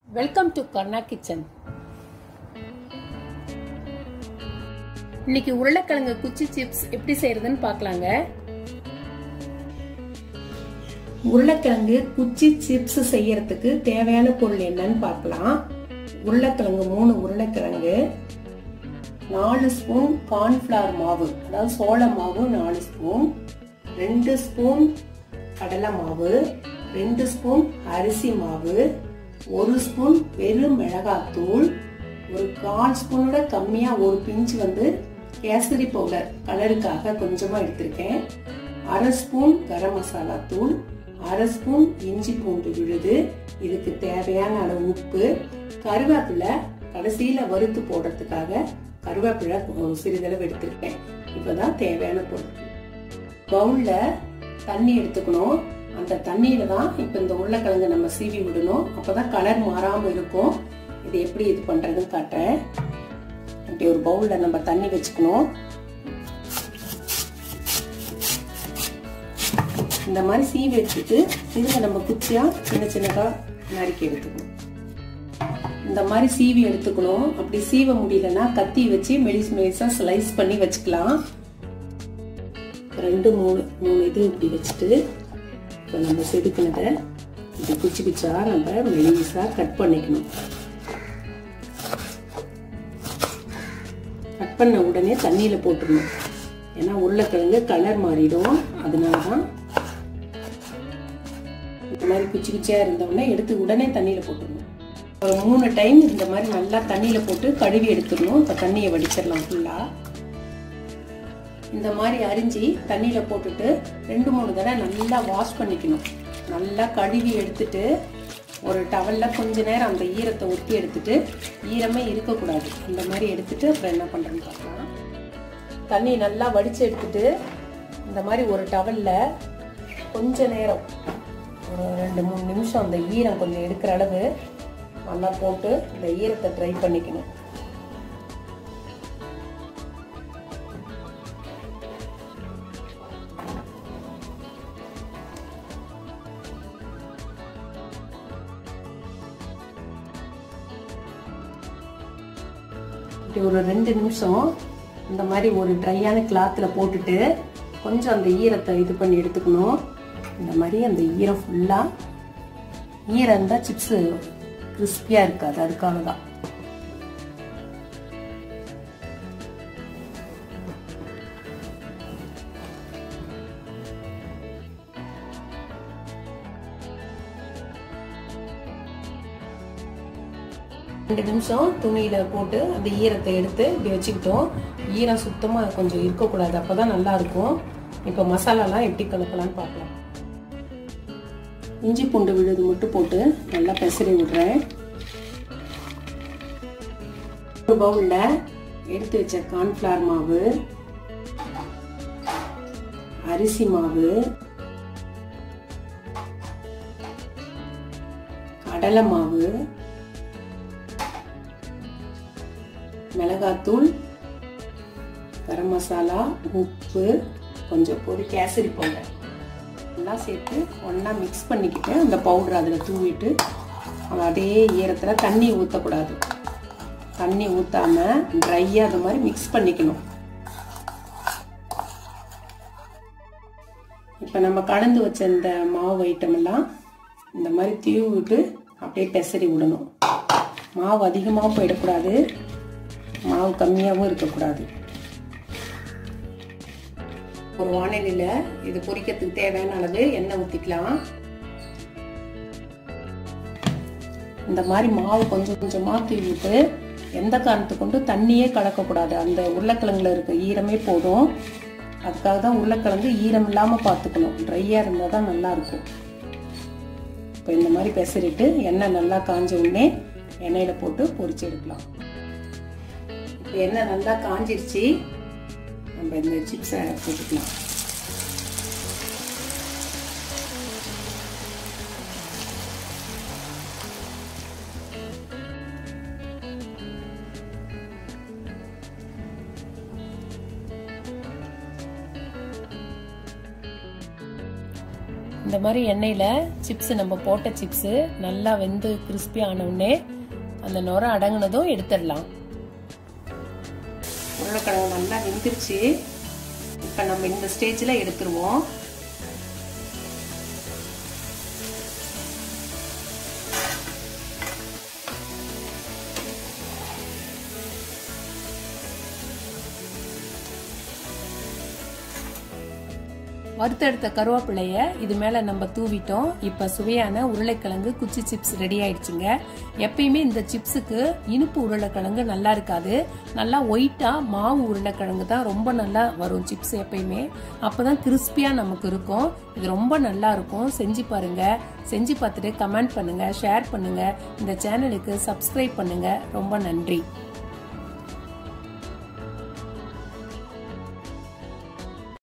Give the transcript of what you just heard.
welcome to Karna kitchen இன்னைக்கு உருளைக்கிழங்கு குச்சி சிப்ஸ் எப்படி செய்யறதுன்னு பார்க்கலாங்க உருளைக்கிழங்கு குச்சி சிப்ஸ் செய்யறதுக்கு தேவையான பொருள் என்னன்னு பார்க்கலாம் உருளைக்கிழங்கு மூணு உருளைக்கிழங்கு நாலு ஸ்பூன் கார்ன்ஃபிளவர் மாவு அதாவது சோள மாவு நாலு ஸ்பூன் ரெண்டு ஸ்பூன் கடலை மாவு ரெண்டு ஸ்பூன் அரிசி மாவு ஒரு ஸ்பூன் வெறும் மிளகாத்தூள் ஒரு கால் ஸ்பூனோட கம்மியா ஒரு பிஞ்சு வந்து கேசரி பவுடர் கலருக்காக கொஞ்சமா எடுத்திருக்கேன் அரை ஸ்பூன் கரம் மசாலா தூள் அரை ஸ்பூன் இஞ்சி பூண்டு விழுது இதுக்கு தேவையான அளவு உப்பு கருவேப்பிலை கடைசியில வறுத்து போடுறதுக்காக கருவேப்பிலை சிறிதளவு எடுத்திருக்கேன் இப்பதான் தேவையான பொருள் பவுல்ல தண்ணி எடுத்துக்கணும் அந்த தண்ணியில தான் இப்ப இந்த உருளைக்கிழங்கு நம்ம சீவி விடணும் அப்பதான் கலர் மாறாம இருக்கும் இது எப்படி இது பண்றதுன்னு காட்டுறேன் இப்படி ஒரு பவுல்ல நம்ம தண்ணி வச்சுக்கணும் இந்த மாதிரி சீவி வச்சுட்டு இதுல நம்ம குச்சியா சின்ன சின்னதா நறுக்கி எடுத்துக்கணும் இந்த மாதிரி சீவி எடுத்துக்கணும் அப்படி சீவ முடியலன்னா கத்தி வச்சு மெலிஸ் மெலிசா ஸ்லைஸ் பண்ணி வச்சுக்கலாம் ரெண்டு மூணு மூணு இது இப்படி வச்சுட்டு இப்போ நம்ம செதுக்கினதை இப்படி குச்சி குச்சா நம்ம மெலிசா கட் பண்ணிக்கணும் கட் பண்ண உடனே தண்ணியில் போட்டுடணும் ஏன்னா உருளைக்கிழங்கு கலர் மாறிடும் அதனால தான் இந்த மாதிரி குச்சி குச்சியாக இருந்தவுடனே எடுத்து உடனே தண்ணியில் போட்டுடணும் ஒரு மூணு டைம் இந்த மாதிரி நல்லா தண்ணியில் போட்டு கழுவி எடுத்துடணும் இப்போ தண்ணியை வடிச்சிடலாம் ஃபுல்லாக இந்த மாதிரி அரிஞ்சு தண்ணியில் போட்டுட்டு ரெண்டு மூணு தடவை நல்லா வாஷ் பண்ணிக்கணும் நல்லா கழுவி எடுத்துட்டு ஒரு டவலில் கொஞ்ச நேரம் அந்த ஈரத்தை ஒத்தி எடுத்துட்டு ஈரமே இருக்கக்கூடாது அந்த மாதிரி எடுத்துட்டு அப்புறம் என்ன பண்ணுறேன்னு பார்க்கலாம் தண்ணி நல்லா வடித்து எடுத்துட்டு இந்த மாதிரி ஒரு டவலில் கொஞ்ச நேரம் ஒரு ரெண்டு மூணு நிமிஷம் அந்த ஈரம் கொஞ்சம் எடுக்கிற அளவு நல்லா போட்டு இந்த ஈரத்தை ட்ரை பண்ணிக்கணும் இப்படி ஒரு ரெண்டு நிமிஷம் இந்த மாதிரி ஒரு ட்ரையான கிளாத்தில் போட்டுட்டு கொஞ்சம் அந்த ஈரத்தை இது பண்ணி எடுத்துக்கணும் இந்த மாதிரி அந்த ஈரம் ஃபுல்லாக ஈரம் இருந்தால் சிப்ஸு கிறிஸ்பியாக இருக்காது அதுக்காக தான் ரெண்டு நிமிஷம் துணியில போட்டு அந்த ஈரத்தை எடுத்து இப்படி வச்சுக்கிட்டோம் ஈரம் சுத்தமா கொஞ்சம் இருக்கக்கூடாது அப்பதான் நல்லா இருக்கும் இப்போ மசாலாலாம் எப்படி கலக்கலாம்னு பார்க்கலாம் இஞ்சி பூண்டு விழுது மட்டும் போட்டு நல்லா பெசரி விடுறேன் ஒரு பவுல்ல எடுத்து வச்ச கார்ன்ஃபிளவர் மாவு அரிசி மாவு கடலை மாவு மிளகாத்தூள் கரம் மசாலா உப்பு கொஞ்சம் பொடி கேசரி பவுடர் எல்லாம் சேர்த்து ஒன்றா மிக்ஸ் பண்ணிக்கிட்டு அந்த பவுடர் அதில் தூவிட்டு அதே ஈரத்தில் தண்ணி ஊற்றக்கூடாது தண்ணி ஊற்றாமல் ட்ரையாக அது மாதிரி மிக்ஸ் பண்ணிக்கணும் இப்போ நம்ம கலந்து வச்ச இந்த மாவு ஐட்டம் எல்லாம் இந்த மாதிரி தீவு விட்டு அப்படியே பெசரி விடணும் மாவு அதிகமாக போயிடக்கூடாது மாவு கம்மியாகவும் இருக்கக்கூடாது ஒரு வானிலையில் இது பொரிக்கிறதுக்கு தேவையான அளவு எண்ணெய் ஊற்றிக்கலாம் இந்த மாதிரி மாவு கொஞ்சம் கொஞ்சமாக தூவிட்டு எந்த காரணத்தை கொண்டு தண்ணியே கலக்கக்கூடாது அந்த உருளைக்கிழங்குல இருக்க ஈரமே போதும் அதுக்காக தான் உருளைக்கிழங்கு ஈரம் இல்லாமல் பார்த்துக்கணும் ட்ரையாக இருந்தால் தான் நல்லா இருக்கும் இப்போ இந்த மாதிரி பெசரிட்டு எண்ணெய் நல்லா காஞ்ச உடனே எண்ணெயில் போட்டு பொரிச்சு எடுக்கலாம் இப்போ எண்ணெய் நல்லா காஞ்சிருச்சு நம்ம இந்த சிப்ஸை போட்டுக்கலாம் இந்த மாதிரி எண்ணெயில் சிப்ஸ் நம்ம போட்ட சிப்ஸு நல்லா வெந்து கிறிஸ்பி ஆன உடனே அந்த நுர அடங்குனதும் எடுத்துடலாம் உருளைக்கிழங்கு நல்லா வெந்துருச்சு இப்போ நம்ம இந்த ஸ்டேஜில் எடுத்துருவோம் வறுத்தெடுத்த கருவேப்பிலைய இது மேல நம்ம தூவிட்டோம் இப்ப சுவையான உருளைக்கிழங்கு குச்சி சிப்ஸ் ரெடி ஆயிடுச்சுங்க எப்பயுமே இந்த சிப்ஸுக்கு இனிப்பு உருளைக்கிழங்கு நல்லா இருக்காது நல்லா ஒயிட்டா மாவு உருளைக்கிழங்கு தான் ரொம்ப நல்லா வரும் சிப்ஸ் எப்பயுமே அப்பதான் கிறிஸ்பியா நமக்கு இருக்கும் இது ரொம்ப நல்லா இருக்கும் செஞ்சு பாருங்க செஞ்சு பார்த்துட்டு கமெண்ட் பண்ணுங்க ஷேர் பண்ணுங்க இந்த சேனலுக்கு சப்ஸ்கிரைப் பண்ணுங்க ரொம்ப நன்றி